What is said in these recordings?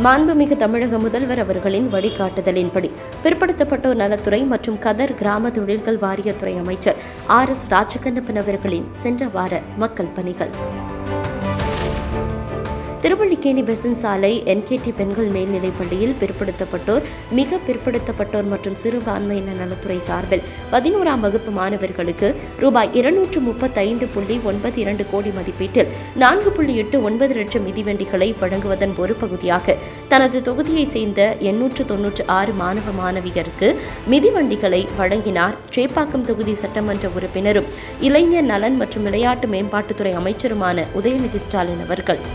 மாண்புமிகு தமிழக முதல்வர் அவர்களின் வழிகாட்டுதலின்படி பிற்படுத்தப்பட்டோர் நலத்துறை மற்றும் கதர் கிராம தொழில்கள் வாரியத்துறை அமைச்சர் ஆர் எஸ் ராஜகண்ணப்பன் அவர்களின் சென்ற வார மக்கள் பணிகள் திருவள்ளிக்கேணி பெசன் சாலை என்கேடி பெண்கள் மேல்நிலைப் பள்ளியில் பிற்படுத்தப்பட்டோர் மிக பிற்படுத்தப்பட்டோர் மற்றும் சிறுபான்மையினர் நலத்துறை சார்பில் பதினோராம் வகுப்பு மாணவர்களுக்கு ரூபாய் இருநூற்று முப்பத்தைந்து புள்ளி ஒன்பது இரண்டு கோடி மதிப்பீட்டில் நான்கு புள்ளி எட்டு ஒன்பது லட்சம் மிதிவண்டிகளை வழங்குவதன் ஒரு பகுதியாக தனது தொகுதியைச் சேர்ந்த எண்ணூற்று தொன்னூற்று ஆறு மாணவ மாணவியருக்கு மிதிவண்டிகளை வழங்கினார் சேப்பாக்கம் தொகுதி சட்டமன்ற உறுப்பினரும் இளைஞர் நலன் மற்றும் விளையாட்டு மேம்பாட்டுத்துறை அமைச்சருமான உதயநிதி ஸ்டாலின் அவர்கள்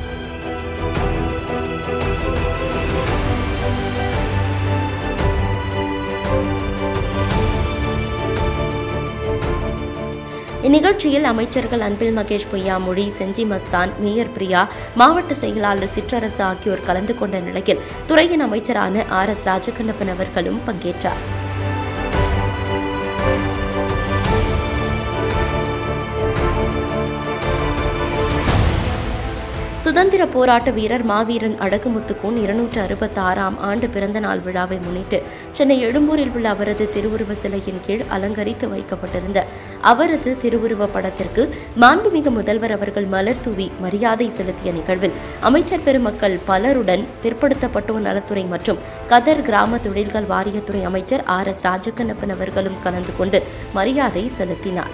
இந்நிகழ்ச்சியில் அமைச்சர்கள் அன்பில் மகேஷ் பொய்யாமொழி செஞ்சி மஸ்தான் மேயர் பிரியா மாவட்ட செயலாளர் சிற்றரசு ஆகியோர் கலந்து கொண்ட நிலையில் துறையின் அமைச்சரான ஆர் எஸ் ராஜகண்ணப்பன் அவர்களும் பங்கேற்றார் சுதந்திர போராட்ட வீரர் மாவீரன் அழகுமுத்துக்கூன் இருநூற்று அறுபத்தி ஆறாம் ஆண்டு பிறந்த நாள் விழாவை முன்னிட்டு சென்னை எழும்பூரில் உள்ள அவரது திருவுருவ சிலையின் கீழ் அலங்கரித்து வைக்கப்பட்டிருந்த அவரது திருவுருவ படத்திற்கு மாண்புமிகு முதல்வர் அவர்கள் மலர் தூவி மரியாதை செலுத்திய நிகழ்வில் அமைச்சர் பெருமக்கள் பலருடன் பிற்படுத்தப்பட்டோர் நலத்துறை மற்றும் கதர் கிராம தொழில்கள் வாரியத்துறை அமைச்சர் ஆர் எஸ் ராஜகண்ணப்பன் அவர்களும் கலந்து கொண்டு மரியாதை செலுத்தினார்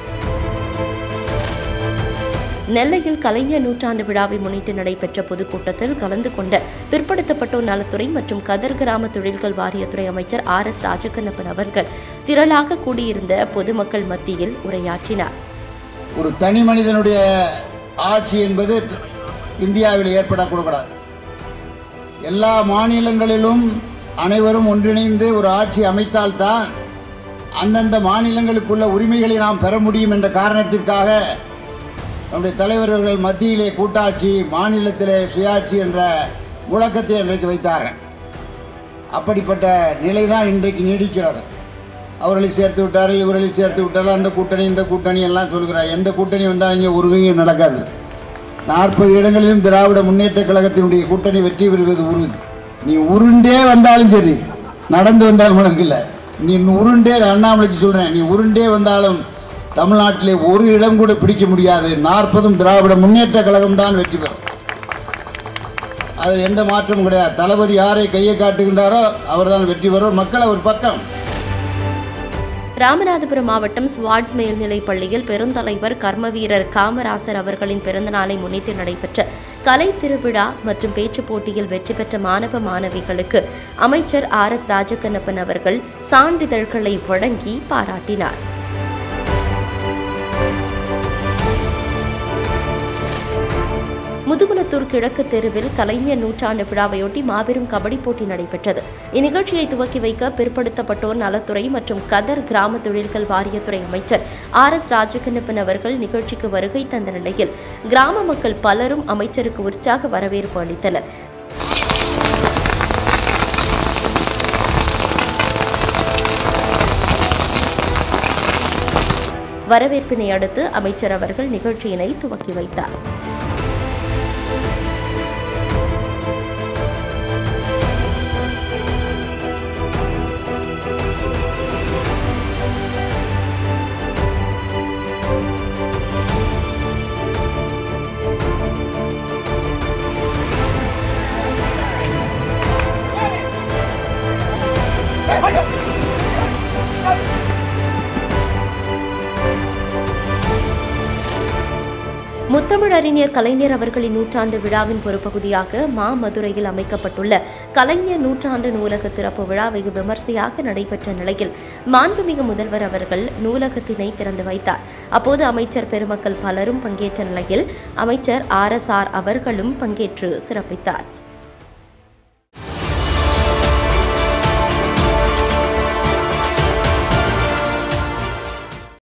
நெல்லையில் கலைஞர் நூற்றாண்டு விழாவை முன்னிட்டு நடைபெற்ற பொதுக்கூட்டத்தில் கலந்து கொண்ட பிற்படுத்தப்பட்டோர் நலத்துறை மற்றும் கதர் கிராம தொழில்கள் வாரியத்துறை அமைச்சர் ஆர் எஸ் ராஜகண்ணப்பன் அவர்கள் திரளாக கூடியிருந்த பொதுமக்கள் மத்தியில் உரையாற்றினார் ஒரு தனி மனிதனுடைய ஆட்சி என்பது இந்தியாவில் ஏற்படக்கூடாது எல்லா மாநிலங்களிலும் அனைவரும் ஒன்றிணைந்து ஒரு ஆட்சி அமைத்தால்தான் அந்தந்த மாநிலங்களுக்குள்ள உரிமைகளை நாம் பெற முடியும் என்ற காரணத்திற்காக நம்முடைய தலைவர்கள் மத்தியிலே கூட்டாட்சி மாநிலத்திலே சுயாட்சி என்ற முழக்கத்தை இன்றைக்கு வைத்தார்கள் அப்படிப்பட்ட நிலை தான் இன்றைக்கு நீடிக்கிறது அவர்களை சேர்த்து விட்டார்கள் இவர்களை சேர்த்து விட்டார்கள் அந்த கூட்டணி இந்த கூட்டணி எல்லாம் சொல்கிறார் எந்த கூட்டணி வந்தால் இங்கே உருகையும் நடக்காது நாற்பது இடங்களிலும் திராவிட முன்னேற்ற கழகத்தினுடைய கூட்டணி வெற்றி பெறுவது உறுதி நீ உருண்டே வந்தாலும் சரி நடந்து வந்தாலும் உனக்கு இல்லை நீ உருண்டே அண்ணாமலைக்கு சொல்கிறேன் நீ உருண்டே வந்தாலும் தமிழ்நாட்டிலே ஒரு இடம் கூட பிடிக்க முடியாது நாற்பதும் திராவிட முன்னேற்ற கழகம் தான் வெற்றி பெறும் அது எந்த மாற்றமும் கிடையாது தளபதி யாரை கையை காட்டுகின்றாரோ அவர்தான் வெற்றி பெறும் மக்கள் அவர் பக்கம் ராமநாதபுரம் மாவட்டம் ஸ்வாட்ஸ் மேல்நிலைப் பள்ளியில் பெருந்தலைவர் கர்மவீரர் காமராசர் அவர்களின் பிறந்தநாளை முன்னிட்டு நடைபெற்ற கலை திருவிழா மற்றும் பேச்சுப் போட்டியில் வெற்றி பெற்ற மாணவ மாணவிகளுக்கு அமைச்சர் ஆர் எஸ் ராஜகண்ணப்பன் அவர்கள் சான்றிதழ்களை வழங்கி பாராட்டினார் முதுகுளத்தூர் கிழக்கு தெருவில் கலைஞர் நூற்றாண்டு விழாவையொட்டி மாபெரும் கபடி போட்டி நடைபெற்றது இந்நிகழ்ச்சியை துவக்கி வைக்க பிற்படுத்தப்பட்டோர் நலத்துறை மற்றும் கதர் கிராம தொழில்கள் வாரியத்துறை அமைச்சர் ஆர் எஸ் ராஜகண்ணப்பன் அவர்கள் நிகழ்ச்சிக்கு வருகை தந்த நிலையில் கிராம மக்கள் பலரும் அமைச்சருக்கு உற்சாக வரவேற்பு அளித்தனர் வரவேற்பினை அடுத்து அமைச்சர் அவர்கள் நிகழ்ச்சியினை துவக்கி வைத்தார் முத்தமிழறிஞர் கலைஞர் அவர்களின் நூற்றாண்டு விழாவின் ஒரு பகுதியாக மாமதுரையில் அமைக்கப்பட்டுள்ள கலைஞர் நூற்றாண்டு நூலக திறப்பு விழா வெகு விமர்சையாக நடைபெற்ற நிலையில் மாண்புமிகு முதல்வர் அவர்கள் நூலகத்தினை திறந்து வைத்தார் அப்போது அமைச்சர் பெருமக்கள் பலரும் பங்கேற்ற நிலையில் அமைச்சர் ஆர் எஸ் ஆர் அவர்களும் பங்கேற்று சிறப்பித்தார்